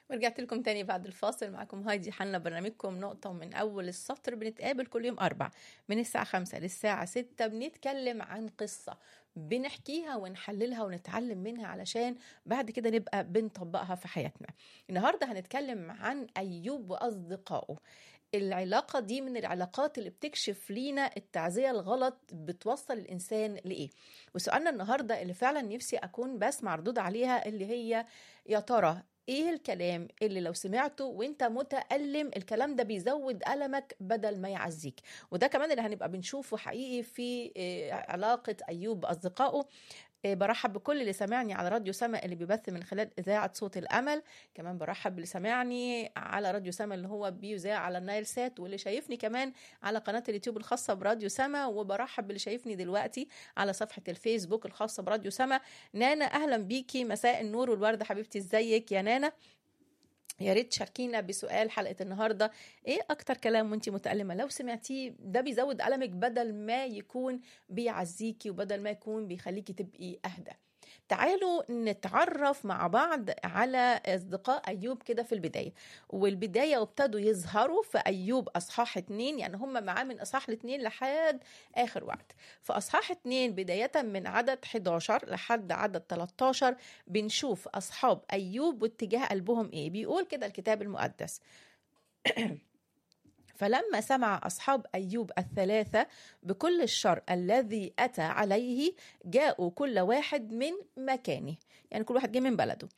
ورجعت لكم تاني بعد الفاصل معكم هايدي حنا برنامجكم نقطة من أول السطر بنتقابل كل يوم أربع من الساعة خمسة للساعة ستة بنتكلم عن قصة بنحكيها ونحللها ونتعلم منها علشان بعد كده نبقى بنطبقها في حياتنا النهاردة هنتكلم عن أيوب وأصدقائه العلاقة دي من العلاقات اللي بتكشف لينا التعزية الغلط بتوصل الإنسان لإيه وسؤالنا النهاردة اللي فعلا نفسي أكون بسمع ردود عليها اللي هي يا ترى ايه الكلام اللي لو سمعته وانت متألم الكلام ده بيزود ألمك بدل ما يعزيك وده كمان اللي هنبقى بنشوفه حقيقي في علاقة أيوب بأصدقائه برحب بكل اللي سمعني على راديو سما اللي بيبث من خلال إذاعة صوت الأمل كمان برحب باللي سمعني على راديو سما اللي هو بيذاع على النايل سات واللي شايفني كمان على قناة اليوتيوب الخاصة براديو سما وبرحب باللي شايفني دلوقتي على صفحة الفيسبوك الخاصة براديو سما نانا أهلا بيكي مساء النور والورد حبيبتي ازيك يا نانا يا ريت تشاركينا بسؤال حلقه النهارده ايه اكتر كلام وانت متألمه لو سمعتيه ده بيزود ألمك بدل ما يكون بيعزيكي وبدل ما يكون بيخليكي تبقي اهدى تعالوا نتعرف مع بعض على أصدقاء أيوب كده في البداية والبداية وابتدوا يظهروا في أيوب أصحاح اتنين يعني هم معاه من أصحاح الاتنين لحد آخر وقت في أصحاح اتنين بداية من عدد 11 لحد عدد 13 بنشوف أصحاب أيوب واتجاه قلبهم إيه بيقول كده الكتاب المقدس فلما سمع أصحاب أيوب الثلاثة بكل الشر الذي أتى عليه جاءوا كل واحد من مكانه يعني كل واحد جه من بلده